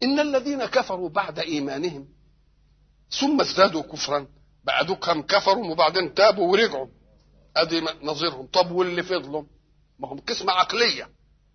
إن الذين كفروا بعد إيمانهم ثم ازدادوا كفرا بعدوا كم كفروا وبعدين تابوا ورجعوا ادي نظيرهم طب واللي فضلوا ما هم قسمة عقلية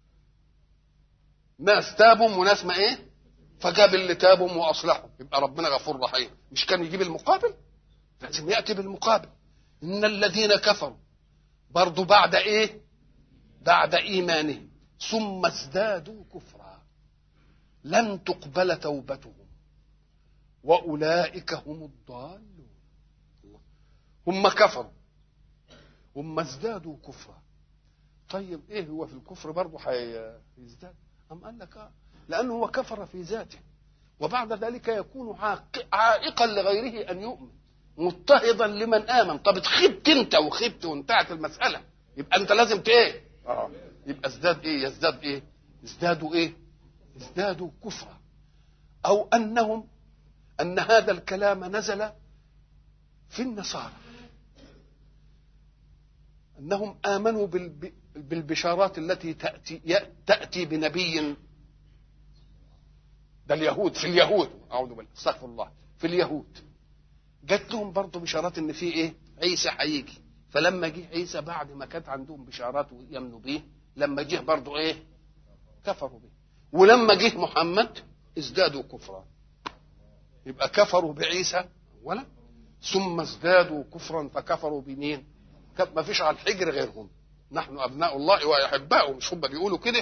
ناس تابوا وناس ما ايه فجاب اللي تابوا واصلحوا يبقى ربنا غفور رحيم مش كان يجيب المقابل لازم ياتي بالمقابل ان الذين كفروا برضو بعد ايه بعد ايمانهم ثم ازدادوا كفرا لن تقبل توبتهم واولئك هم الضالون هم كفروا هم ازدادوا كفرا طيب ايه هو في الكفر برضه هيزداد ام قال لك آه لانه هو كفر في ذاته وبعد ذلك يكون عائقا لغيره ان يؤمن مضطهدا لمن امن طب خبت انت وخبت وانتهت المساله يبقى انت لازم ايه اه يبقى ازداد ايه يزداد ايه ازدادوا ايه ازدادوا كفرا او انهم ان هذا الكلام نزل في النصارى انهم امنوا بالبشارات التي تاتي تاتي بنبي ده اليهود في اليهود اعوذ بالله استغفر الله في اليهود جات لهم برضه بشارات ان في ايه عيسى هيجي فلما جه عيسى بعد ما كانت عندهم بشارات ويمنوا بيه لما جه برضه ايه كفروا به ولما جه محمد ازدادوا كفرا يبقى كفروا بعيسى ولا ثم ازدادوا كفرا فكفروا بمين ما فيش على الحجر غيرهم نحن ابناء الله واحباؤه مش هم بيقولوا كده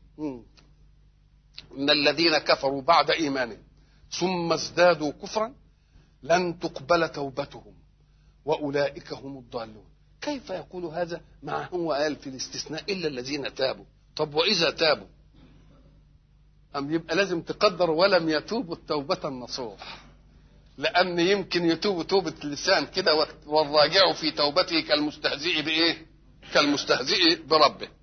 ان الذين كفروا بعد ايمانهم ثم ازدادوا كفرا لن تقبل توبتهم واولئك هم الضالون كيف يقول هذا مع هو قال في الاستثناء الا الذين تابوا طب واذا تابوا أم يبقى لازم تقدر ولم يتوبوا التوبة النصوح لأن يمكن يتوب توبة لسان كده والراجع في توبته كالمستهزئ بإيه؟ كالمستهزئ بربه